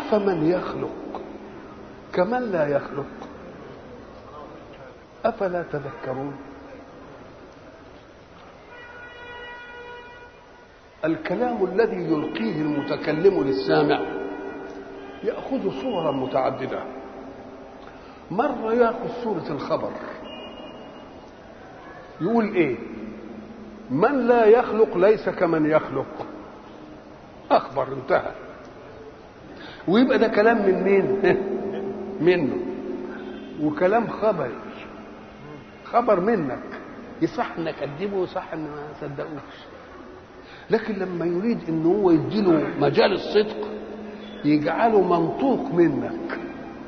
أفمن يخلق كمن لا يخلق أفلا تذكرون الكلام الذي يلقيه المتكلم للسامع يأخذ صورا متعددة مرة يأخذ صورة الخبر يقول إيه من لا يخلق ليس كمن يخلق أخبر انتهى ويبقى ده كلام من مين منه وكلام خبري خبر منك يصح انك تكذبه وصح ان ما صدقوش لكن لما يريد ان هو يديله مجال الصدق يجعله منطوق منك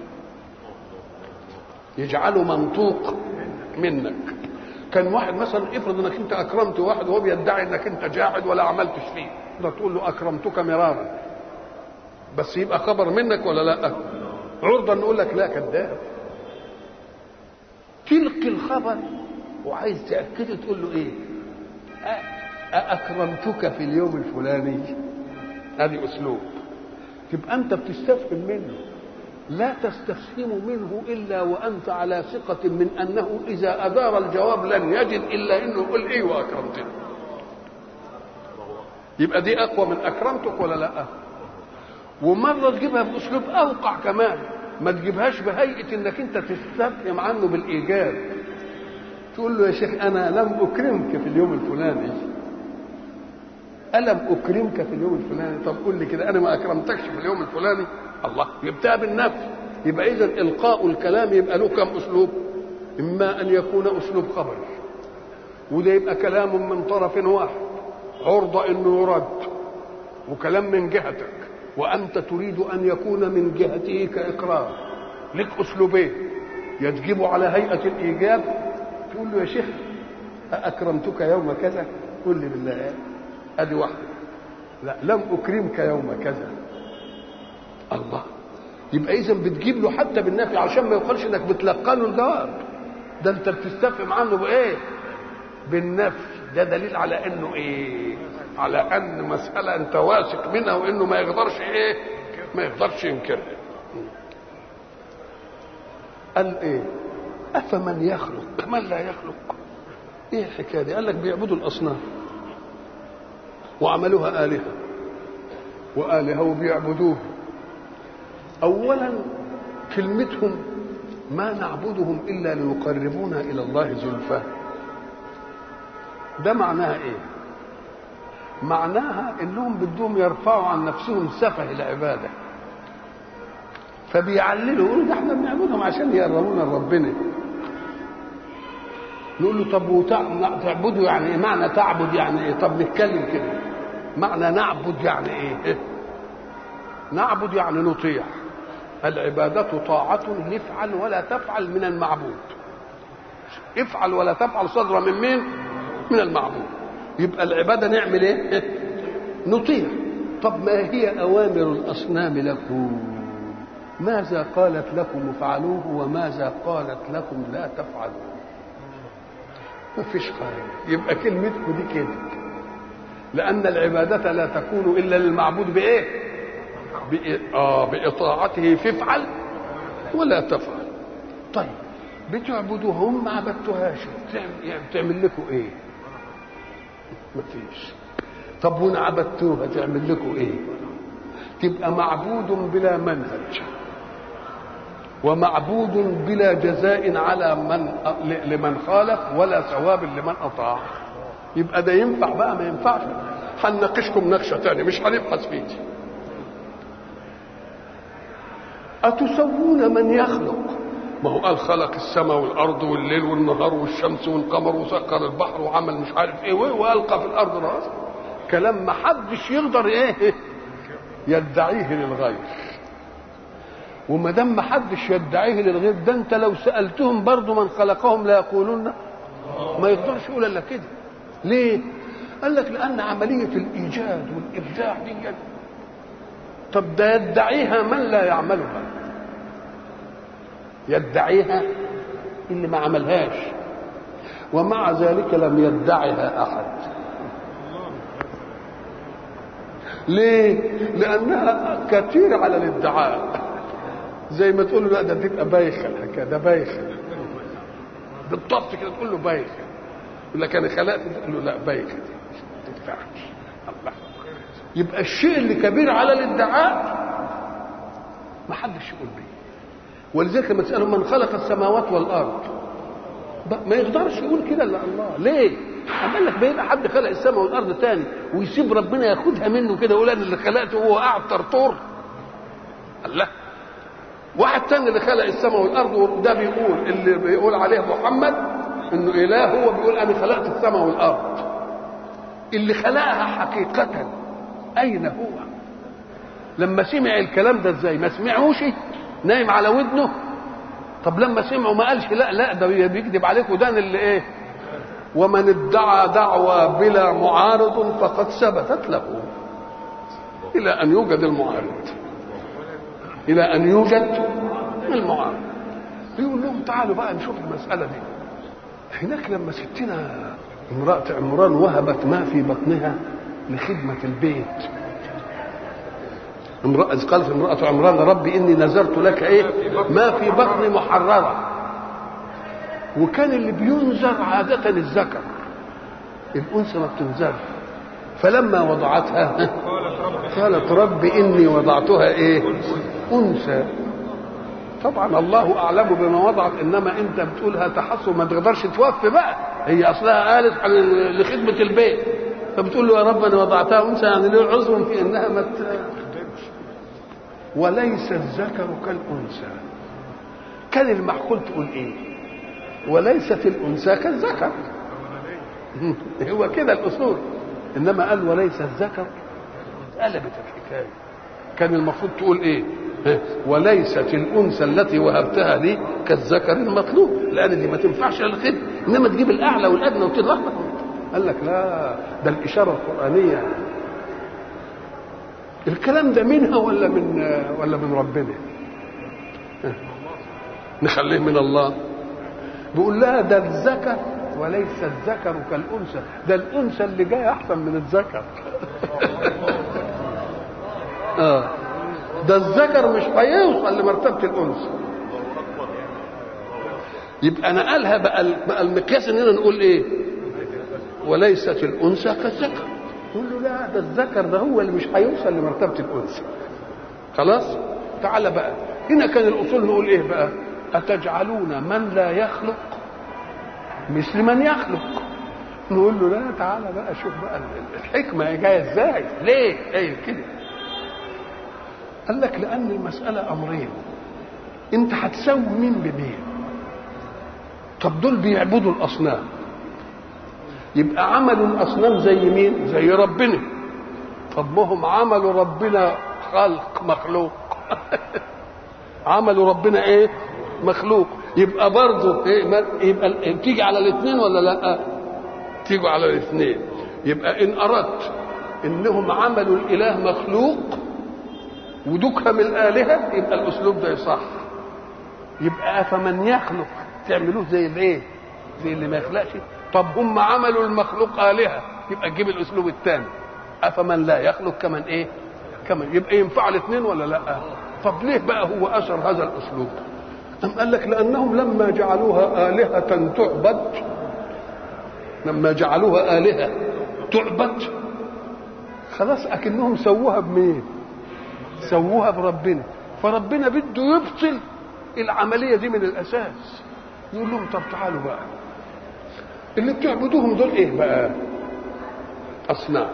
يجعله منطوق منك كان واحد مثلا افرض انك انت اكرمت واحد وهو بيدعي انك انت جاحد ولا عملتش فيه ده تقول له اكرمتك مرارا بس يبقى خبر منك ولا لا عرضه نقول لك لا كذاب تلقي الخبر وعايز تاكده تقول له ايه أأكرمتك في اليوم الفلاني هذه أسلوب تبقى أنت بتستفهم منه لا تستفهم منه إلا وأنت على ثقة من أنه إذا أدار الجواب لن يجد إلا أنه يقول إيه وأكرمتني يبقى دي أقوى من أكرمتك ولا لا ومرة تجيبها بأسلوب أوقع كمان ما تجيبهاش بهيئة إنك أنت تستفهم عنه بالإيجاب تقول له يا شيخ أنا لم أكرمك في اليوم الفلاني ألم أكرمك في اليوم الفلاني طب قول لي كده أنا ما أكرمتكش في اليوم الفلاني الله جبتها بالنفس يبقى إذا إلقاء الكلام يبقى له كم أسلوب إما أن يكون أسلوب خبري وده يبقى كلام من طرف واحد عرضة إنه يرد وكلام من جهتك وأنت تريد أن يكون من جهته كإقرار لك أسلوبين يجب على هيئة الإيجاب تقول له يا شيخ أكرمتك يوم كذا قل لي بالله ادي واحده لا لم اكرمك يوم كذا الله يبقى اذا بتجيب له حتى بالنفي عشان ما يقالش انك بتلقنه الجواب ده انت بتستفهم عنه بايه بالنفي ده دليل على انه ايه على ان مساله انت واثق منها وانه ما يقدرش ايه ما يقدرش ينكرها قال ايه افمن يخلق من لا يخلق ايه الحكايه دي قال لك بيعبدوا الاصنام وعملوها آلهة وآلهة وبيعبدوه أولا كلمتهم ما نعبدهم إلا ليقربونا إلى الله زلفى ده معناها إيه معناها إنهم بدهم يرفعوا عن نفسهم سفه العبادة فبيعللوا يقولوا ده احنا بنعبدهم عشان يقربونا لربنا نقول له طب وتعبدوا يعني ايه معنى تعبد يعني ايه طب نتكلم كده معنى نعبد يعني ايه نعبد يعني نطيع العبادة طاعة نفعل ولا تفعل من المعبود افعل ولا تفعل صدر من مين من المعبود يبقى العبادة نعمل ايه نطيع طب ما هي أوامر الأصنام لكم ماذا قالت لكم افعلوه وماذا قالت لكم لا تفعلوه ما فيش حاجة يبقى كلمتكم دي كده لأن العبادة لا تكون إلا للمعبود بإيه؟ بإيه؟ آه بإطاعته فافعل ولا تفعل. طيب بتعبدوهم ما عبدتوهاش يعني بتعمل لكم إيه؟ ما فيش. طب وإن عبدتوها تعمل لكم إيه؟ تبقى معبود بلا منهج ومعبود بلا جزاء على من لمن خالف ولا ثواب لمن أطاع. يبقى ده ينفع بقى ما ينفعش هنناقشكم نقشه تاني مش هنبحث فيه أتسوون من يخلق ما هو قال خلق السماء والأرض والليل والنهار والشمس والقمر وسخر البحر وعمل مش عارف إيه وألقى في الأرض رأس كلام ما حدش يقدر إيه يدعيه للغير وما دام ما حدش يدعيه للغير ده انت لو سالتهم برضه من خلقهم لا يقولون ما يقدرش يقول الا كده ليه؟ قال لك لأن عملية الإيجاد والإبداع دي طب ده يدعيها من لا يعملها يدعيها اللي ما عملهاش ومع ذلك لم يدعها أحد ليه لانها كثير على الادعاء زي ما تقول له لا ده تبقى بايخه الحكايه ده بايخه بالضبط كده تقول له بايخه يقول لك انا خلقت تقول له لا بايخه دي ما تنفعش الله يبقى الشيء اللي كبير على الادعاء ما حدش يقول به ولذلك لما تسألهم من خلق السماوات والأرض ما يقدرش يقول كده الا الله ليه؟ قال لك بيبقى حد خلق السماء والارض تاني ويسيب ربنا ياخدها منه كده يقول انا اللي خلقته وهو قاعد طرطور الله واحد تاني اللي خلق السماء والارض وده بيقول اللي بيقول عليه محمد انه اله هو بيقول انا خلقت السماء والارض اللي خلقها حقيقة اين هو؟ لما سمع الكلام ده ازاي؟ ما سمعوش نايم على ودنه طب لما سمعوا ما قالش لا لا ده بيكذب عليك ودان اللي ايه ومن ادعى دعوى بلا معارض فقد ثبتت له الى ان يوجد المعارض الى ان يوجد المعارض يقول لهم تعالوا بقى نشوف المساله دي هناك لما ستنا امراه عمران وهبت ما في بطنها لخدمه البيت امرأة قالت امرأة عمران ربي إني نذرت لك إيه ما في بطني محررة وكان اللي بينذر عادة الذكر الأنثى ما بتنذر فلما وضعتها قالت ربي إني وضعتها إيه أنثى طبعا الله أعلم بما وضعت إنما أنت بتقولها تحصل ما تقدرش توفي بقى هي أصلها قالت لخدمة البيت فبتقول له يا رب أنا وضعتها أنثى يعني له عذر في إنها ما وليس الذكر كالأنثى كان المعقول تقول ايه وليست الأنثى كالذكر هو كده الأصول إنما قال وليس الذكر قلبت الحكاية كان المفروض تقول ايه وليست الأنثى التي وهبتها لي كالذكر المطلوب لأن دي ما تنفعش للخدمة إنما تجيب الأعلى والأدنى وتلخبط قال لك لا ده الإشارة القرآنية الكلام ده منها ولا من ولا من ربنا نخليه من الله بيقول لها ده الذكر وليس الذكر كالانثى ده الانثى اللي جايه احسن من الذكر اه ده الذكر مش هيوصل لمرتبه الانثى يبقى نقلها بقى بقى المقياس اننا نقول ايه وليست الانثى كالذكر يقول له لا ده الذكر ده هو اللي مش هيوصل لمرتبه الانثى خلاص تعال بقى هنا كان الاصول نقول ايه بقى اتجعلون من لا يخلق مثل من يخلق نقول له لا تعالى بقى شوف بقى الحكمه جايه ازاي ليه ايه كده قال لك لان المساله امرين انت هتسوي مين بمين طب دول بيعبدوا الاصنام يبقى عملوا الاصنام زي مين زي ربنا طب ما هم عملوا ربنا خلق مخلوق عملوا ربنا ايه مخلوق يبقى برضه إيه يبقى تيجي على الاثنين ولا لا تيجوا على الاثنين يبقى ان اردت انهم عملوا الاله مخلوق ودكهم الالهه يبقى الاسلوب ده يصح يبقى فمن يخلق تعملوه زي الايه زي اللي ما يخلقش طب هم عملوا المخلوق آلهة يبقى تجيب الأسلوب الثاني أفمن لا يخلق كمن إيه كمن يبقى ينفع الاثنين ولا لا طب ليه بقى هو أثر هذا الأسلوب أم قال لك لأنهم لما جعلوها آلهة تعبد لما جعلوها آلهة تعبد خلاص أكنهم سووها بمين سووها بربنا فربنا بده يبطل العملية دي من الأساس يقول لهم طب تعالوا بقى اللي بتعبدوهم دول ايه بقى اصنام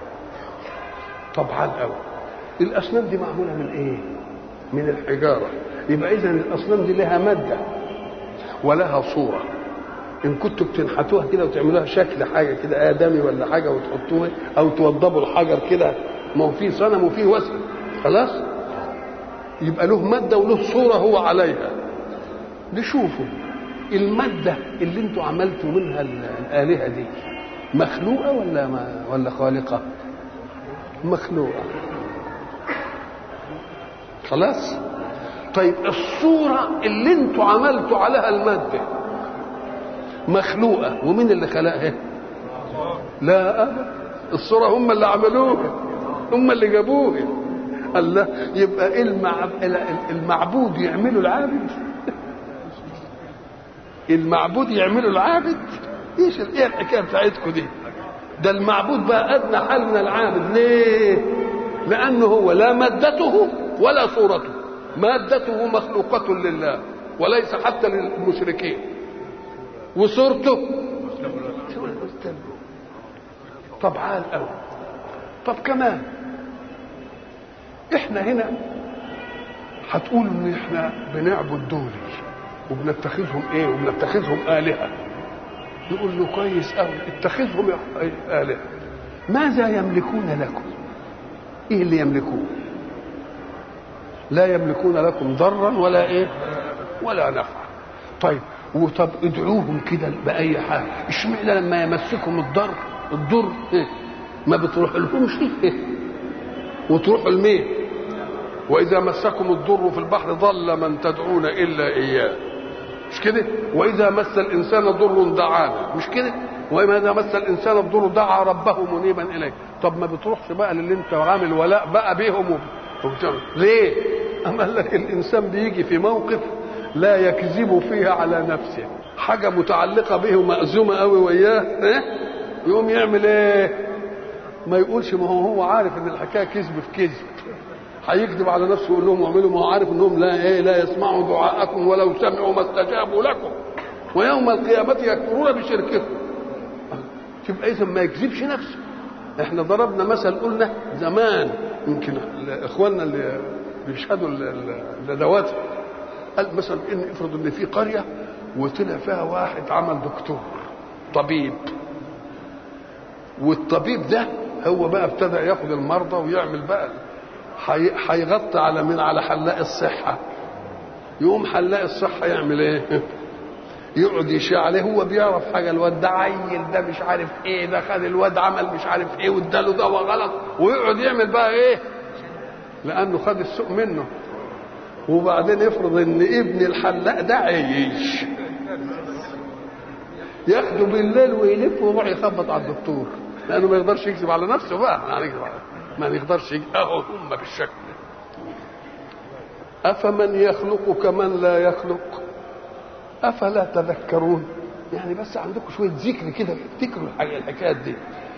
طبعا قوي الاصنام دي معموله من ايه من الحجاره يبقى اذا الاصنام دي لها ماده ولها صوره ان كنتوا بتنحتوها كده وتعملوها شكل حاجه كده ادمي ولا حاجه وتحطوها او توضبوا الحجر كده ما هو فيه صنم وفيه وثن خلاص يبقى له ماده وله صوره هو عليها نشوفوا المادة اللي انتوا عملتوا منها الآلهة دي مخلوقة ولا ما ولا خالقة؟ مخلوقة خلاص؟ طيب الصورة اللي انتوا عملتوا عليها المادة مخلوقة ومين اللي خلقها؟ لا أبدا الصورة هم اللي عملوها هم اللي جابوه قال لا يبقى المع... المعبود يعمله العابد المعبود يعمله العابد ايش ايه الحكايه بتاعتكم دي ده المعبود بقى ادنى حال من العابد ليه لانه هو لا مادته ولا صورته مادته مخلوقه لله وليس حتى للمشركين وصورته طب عال قوي طب كمان احنا هنا هتقولوا ان احنا بنعبد دول وبنتخذهم ايه وبنتخذهم الهه يقول له كويس قوي اتخذهم الهه ماذا يملكون لكم ايه اللي يملكون لا يملكون لكم ضرا ولا ايه ولا نفعا طيب وطب ادعوهم كده باي حاجه اشمعنى لما يمسكم الضر الضر إيه؟ ما بتروح لهمش إيه؟ وتروحوا لمين واذا مسكم الضر في البحر ضل من تدعون الا اياه مش كده واذا مس الانسان ضر دعانا مش كده واذا مس الانسان الضر دعا ربه منيبا اليه طب ما بتروحش بقى للي انت عامل ولاء بقى بيهم وبتعمل ليه اما قال لك الانسان بيجي في موقف لا يكذب فيها على نفسه حاجه متعلقه به ومأزومه قوي وياه إيه؟ يقوم يعمل ايه ما يقولش ما هو هو عارف ان الحكايه كذب في كذب هيكذب على نفسه ويقول لهم اعملوا ما هو عارف انهم لا ايه لا يسمعوا دعاءكم ولو سمعوا ما استجابوا لكم ويوم القيامه يكفرون بشرككم يبقى اذا ما يكذبش نفسه احنا ضربنا مثل قلنا زمان يمكن اخواننا اللي بيشهدوا الندوات قال مثلا ان افرض ان في قريه وطلع فيها واحد عمل دكتور طبيب والطبيب ده هو بقى ابتدى ياخد المرضى ويعمل بقى هيغطي على من على حلاق الصحه يقوم حلاق الصحه يعمل ايه يقعد يشاع عليه هو بيعرف حاجه الواد ده عيل ده مش عارف ايه ده خد الواد عمل مش عارف ايه واداله دواء غلط ويقعد يعمل بقى ايه لانه خد السوق منه وبعدين يفرض ان ابن الحلاق ده عيش ياخده بالليل ويلف ويروح يخبط على الدكتور لانه ما يقدرش يكذب على نفسه بقى ما يقدرش يكذب اهو هم بالشكل افمن يخلق كمن لا يخلق افلا تذكرون يعني بس عندكم شويه ذكر كده افتكروا الحكايات دي